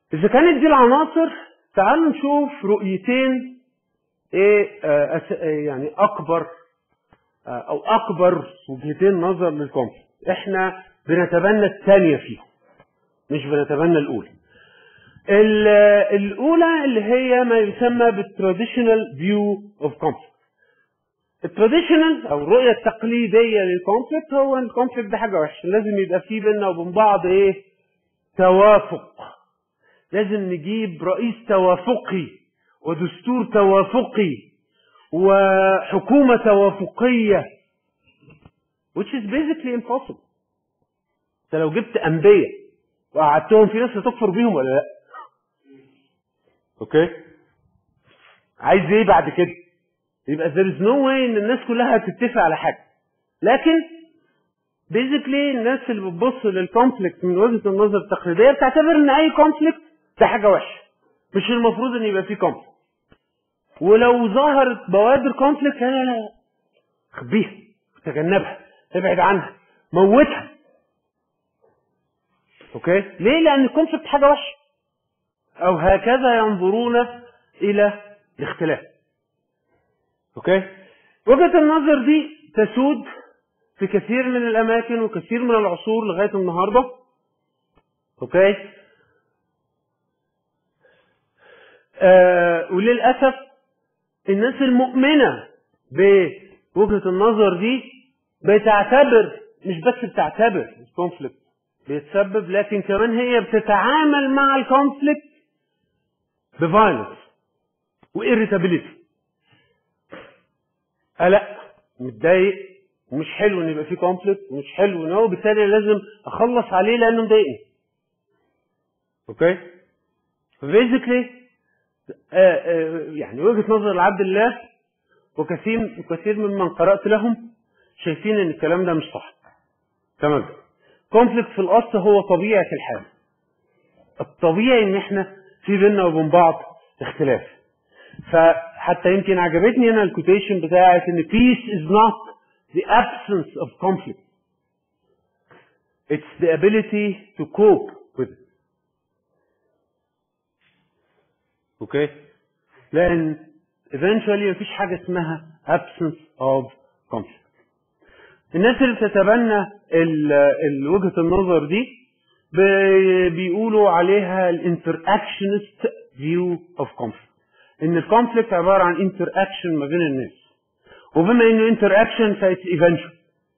اذا كانت دي العناصر تعالوا نشوف رؤيتين ايه آه أس- آه، يعني اكبر آه، او اكبر وجهتين نظر للكونفليكت احنا بنتبنى الثانيه فيهم مش بنتبنى الاولى ال- الاولى اللي هي ما يسمى بالتراديشنال فيو اوف كونفليكت التراديشنال او الرؤيه التقليديه للكونفليكت هو ان الكونفليكت ده حاجه وحشه لازم يبقى فيه بيننا وبين بعض ايه توافق لازم نجيب رئيس توافقي ودستور توافقي وحكومه توافقيه which is basically impossible انت لو جبت انبياء وقعدتهم في ناس هتكفر بيهم ولا لا اوكي عايز ايه بعد كده يبقى there is no way ان الناس كلها هتتفق على حاجه لكن بيزيكلي الناس اللي بتبص للكونفليكت من وجهه النظر التقليديه بتعتبر ان اي كونفليكت ده حاجه وحشه مش المفروض ان يبقى فيه كونفليكت ولو ظهرت بوادر كونفليكت لا لا لا خبيها تجنبها ابعد عنها موتها اوكي ليه لان الكونفليكت حاجه وحشه او هكذا ينظرون الى الاختلاف اوكي وجهه النظر دي تسود في كثير من الاماكن وكثير من العصور لغايه النهارده اوكي آه وللاسف الناس المؤمنه بوجهه النظر دي بتعتبر مش بس بتعتبر الكونفليكت بيتسبب لكن كمان هي بتتعامل مع الكونفليكت بفايلنس وإيريتابيليتي قلق متضايق ومش حلو ان يبقى في كونفليكت ومش حلو ان هو بالتالي لازم اخلص عليه لانه مضايقني اوكي بيزيكلي يعني وجهه نظر العبد الله وكثير وكثير ممن قرات لهم شايفين ان الكلام ده مش صح تمام كونفليكت في الاصل هو طبيعه الحال الطبيعي ان احنا في بيننا وبين بعض اختلاف فحتى يمكن عجبتني هنا الكوتيشن بتاعت ان peace is not the absence of conflict it's the ability to cope with it اوكي لان eventually مفيش حاجه اسمها absence of conflict الناس اللي بتتبنى ال- ال- وجهه النظر دي بي- بيقولوا عليها الانتراكشنست فيو اوف كونفليكت ان الكونفليكت عباره عن انتر اكشن ما بين الناس وبما انه انتر اكشن فايتس ايفنشوال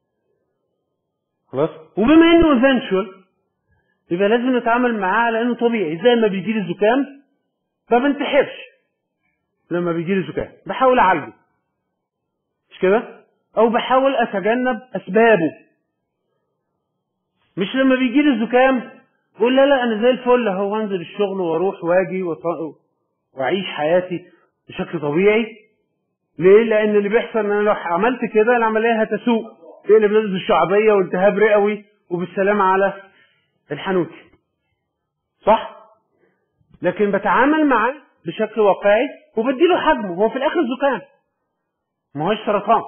خلاص وبما انه ايفنشوال يبقى لازم نتعامل معاه على انه طبيعي زي ما بيجي لي زكام ما بنتحرش لما بيجي لي زكام بحاول اعالجه مش كده او بحاول اتجنب اسبابه مش لما بيجي لي زكام بقول لا لا انا زي الفل اهو وانزل الشغل واروح واجي وط- واعيش حياتي بشكل طبيعي ليه؟ لان اللي بيحصل ان انا لو عملت كده العمليه هتسوء تقلب نزل الشعبيه والتهاب رئوي وبالسلامه على الحنوتي صح؟ لكن بتعامل معاه بشكل واقعي وبديله حجمه هو في الاخر زكام ما هوش سرطان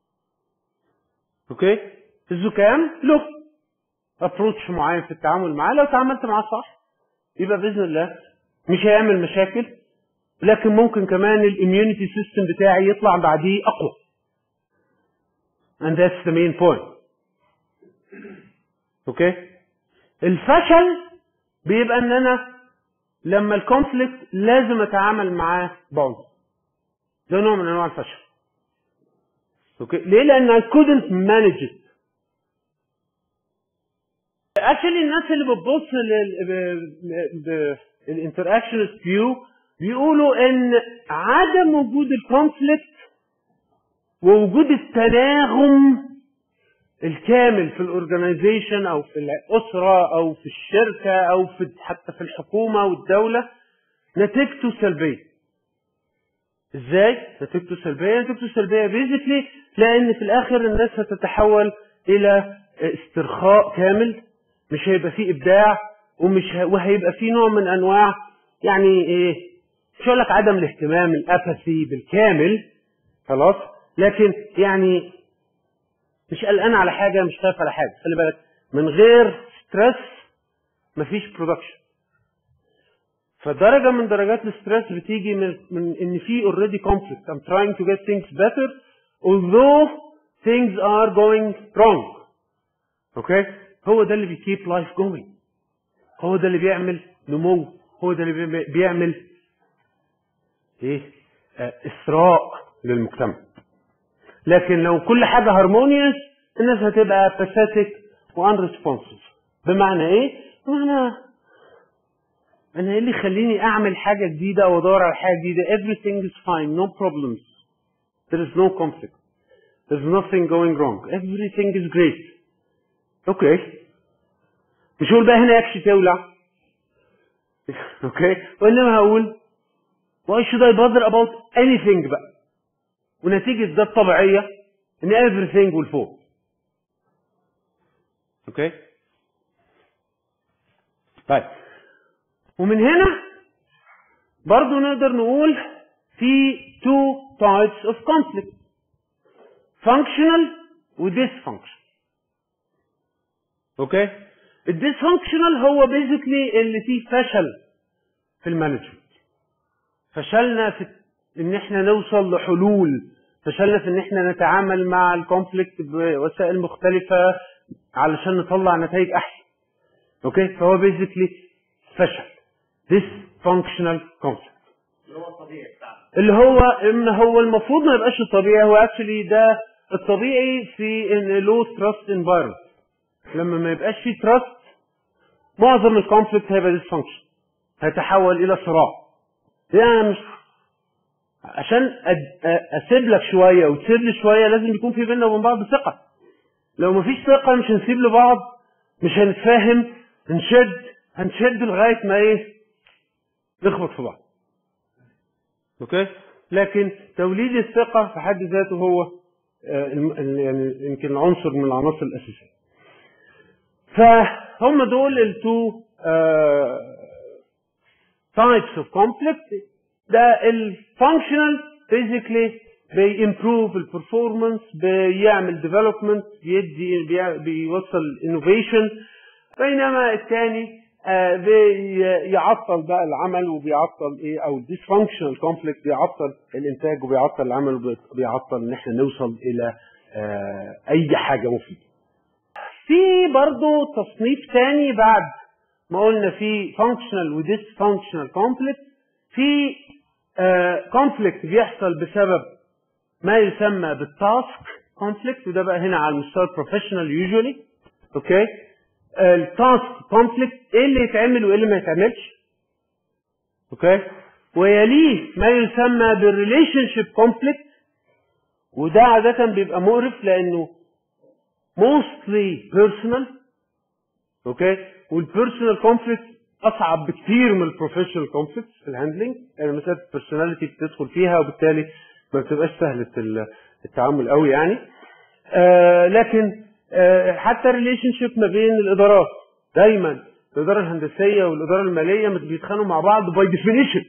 اوكي الزكام له ابروتش معين في التعامل معاه لو تعاملت معاه صح يبقى باذن الله مش هيعمل مشاكل لكن ممكن كمان الاميونيتي سيستم بتاعي يطلع بعديه اقوى and that's the main point اوكي الفشل بيبقى ان انا لما الكونفليكت لازم اتعامل معاه بعنف ده نوع من انواع الفشل اوكي ليه لان I couldn't manage it اكشلي الناس اللي بتبص للانتراكشن فيو بيقولوا ان عدم وجود الكونفليكت ووجود التناغم الكامل في الاورجنايزيشن او في الاسره او في الشركه او في حتى في الحكومه والدوله نتيجته سلبيه. ازاي؟ نتيجته سلبيه، نتيجته سلبيه بيزيكلي لان في الاخر الناس هتتحول الى استرخاء كامل مش هيبقى فيه ابداع ومش ه... وهيبقى فيه نوع من انواع يعني ايه مش هقول لك عدم الاهتمام الاباثي بالكامل خلاص لكن يعني مش قلقان على حاجه مش خايف على حاجه خلي بالك من غير ستريس مفيش برودكشن فدرجه من درجات الاسترس بتيجي من, من ان في already conflict I'm trying to get things better although things are going wrong اوكي هو ده اللي بيكيب لايف going هو ده اللي بيعمل نمو هو ده اللي بي- بيعمل ايه آه، اسراء للمجتمع لكن لو كل حاجه هارمونيوس الناس هتبقى pathetic وانريسبونسيف بمعنى ايه؟ بمعنى انا ايه اللي يخليني اعمل حاجه جديده او ادور على حاجه جديده everything is fine no problems there is no conflict there's nothing going wrong everything is great اوكي مش هقول بقى هنا يكشي تولع اوكي وانما هقول why should I bother about anything بقى ونتيجة ده الطبيعية ان everything will fall اوكي طيب ومن هنا برضو نقدر نقول في two types of conflict functional و dysfunctional اوكي الديسفانكشنال هو بيزيكلي اللي فيه فشل في المانجمنت فشلنا في ان احنا نوصل لحلول فشلنا في ان احنا نتعامل مع الكونفليكت بوسائل مختلفة علشان نطلع نتائج احسن اوكي فهو بيزيكلي فشل dysfunctional conflict اللي هو الطبيعي بتاعنا اللي هو ان هو المفروض ما يبقاش الطبيعي هو اكشلي ده الطبيعي في ان لو تراست انفايرمنت لما ما يبقاش فيه تراست معظم الكونفليكت هيبقى ديسفانكشن هيتحول الى صراع يعني مش عشان أد- أ- اسيب لك شويه وتسيب لي شويه لازم يكون في بيننا وبين بعض ثقه لو مفيش ثقه مش هنسيب لبعض مش هنتفاهم هنشد هنشد لغايه ما ايه نخبط في بعض اوكي لكن توليد الثقه في حد ذاته هو آه، الم- ال- يعني يمكن العنصر من العناصر الاساسيه فهم دول التو types of conflict ده الفانكشنال basically بيمبروف البرفورمانس بيعمل ديفلوبمنت بيدي بي- بيوصل انوفيشن بينما الثاني آه، بيعطل بقى العمل وبيعطل ايه او dysfunctional conflict بيعطل الانتاج وبيعطل العمل وبيعطل ان احنا نوصل الى آه، اي حاجه مفيده في برضو تصنيف تاني بعد ما قلنا في functional و dysfunctional conflict في conflict بيحصل بسبب ما يسمى بالتاسك conflict وده بقى هنا على المستوى البروفيشنال يوجوالي اوكي التاسك conflict ايه اللي يتعمل وايه اللي ما يتعملش اوكي ويليه ما يسمى بالريليشن شيب conflict وده عادة بيبقى مقرف لانه mostly personal اوكي والبيرسونال كونفليكت اصعب بكتير من البروفيشنال كونفليكت في الهاندلنج يعني مساله البيرسوناليتي بتدخل فيها وبالتالي ما بتبقاش سهله ال- التعامل قوي يعني آه لكن آه حتى الريليشن شيب ما بين الادارات دايما الاداره الهندسيه والاداره الماليه مش بيتخانقوا مع بعض باي ديفينيشن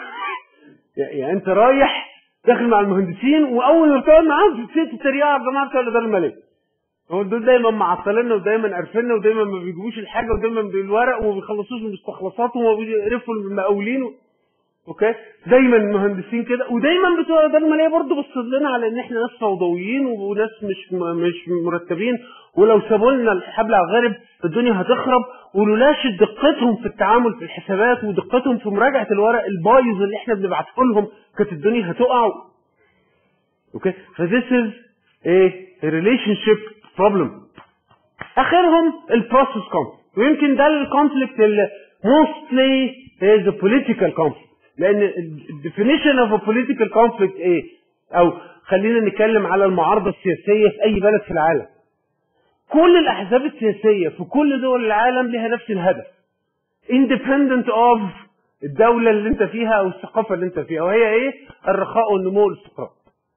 يعني انت رايح داخل مع المهندسين واول ما بتقعد معاهم بتصير تتريق على الجماعه بتوع الاداره الماليه هو دول دايما معطليننا ودايما قرفنا ودايما ما بيجيبوش الحاجه ودايما بالورق وما بيخلصوش المستخلصات وما بيقرفوا المقاولين و... اوكي دايما المهندسين كده ودايما بتوع الاداره الماليه برضه بصوا لنا على ان احنا ناس فوضويين وناس مش م- مش مرتبين ولو سابوا لنا الحبل على الغارب الدنيا هتخرب ولولاش دقتهم في التعامل في الحسابات ودقتهم في مراجعه الورق البايظ اللي احنا بنبعته لهم كانت الدنيا هتقع اوكي فذيس از ايه ريليشن شيب بروبلم اخرهم البروسيس كونفليكت ويمكن ده الكونفليكت اللي موستلي از a political conflict لان الديفينيشن اوف a political conflict ايه او خلينا نتكلم على المعارضه السياسيه في اي بلد في العالم كل الاحزاب السياسيه في كل دول العالم لها نفس الهدف independent of الدولة اللي انت فيها او الثقافة اللي انت فيها وهي ايه الرخاء والنمو والاستقرار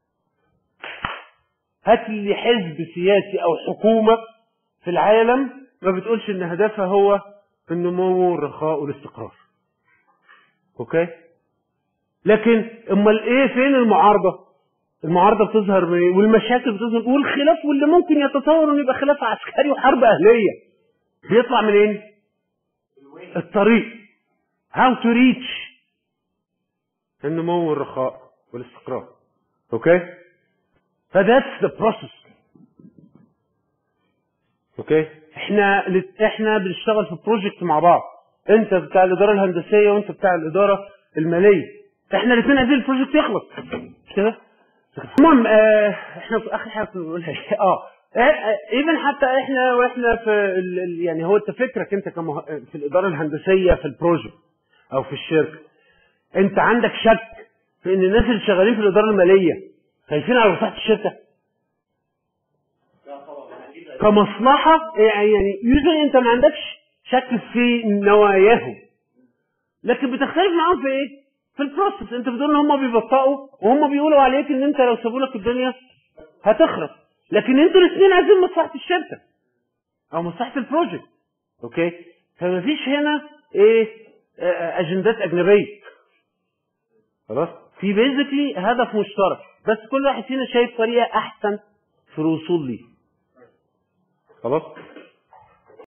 هات لي حزب سياسي او حكومة في العالم ما بتقولش ان هدفها هو النمو والرخاء والاستقرار اوكي لكن امال ايه فين المعارضة المعارضة بتظهر من إيه؟ والمشاكل بتظهر والخلاف واللي ممكن يتصور انه يبقى خلاف عسكري وحرب اهلية بيطلع منين الطريق how to reach النمو والرخاء والاستقرار اوكي فذاتس ذا بروسيس اوكي احنا احنا بنشتغل في بروجكت مع بعض انت بتاع الاداره الهندسيه وانت بتاع الاداره الماليه احنا الاثنين عايزين البروجكت يخلص مش كده المهم آه احنا في اخر حاجه كنا بنقولها إيه؟ اه ايفن حتى احنا واحنا في ال ال يعني هو انت فكرك انت كمه... في الاداره الهندسيه في البروجكت او في الشركه انت عندك شك في ان الناس اللي شغالين في الاداره الماليه خايفين على مصلحه الشركه كمصلحه يعني يوجوالي انت ما عندكش شك في نواياهم لكن بتختلف معاهم في ايه؟ في البروسس انت بتقول ان هم بيبطئوا وهم بيقولوا عليك ان انت لو سابوا لك الدنيا هتخرب لكن انتوا الاثنين عايزين مصلحه الشركه او مصلحه البروجكت اوكي فما فيش هنا ايه اجندات اجنبيه خلاص في بيزيكلي هدف مشترك بس كل واحد فينا شايف طريقه احسن في الوصول ليه خلاص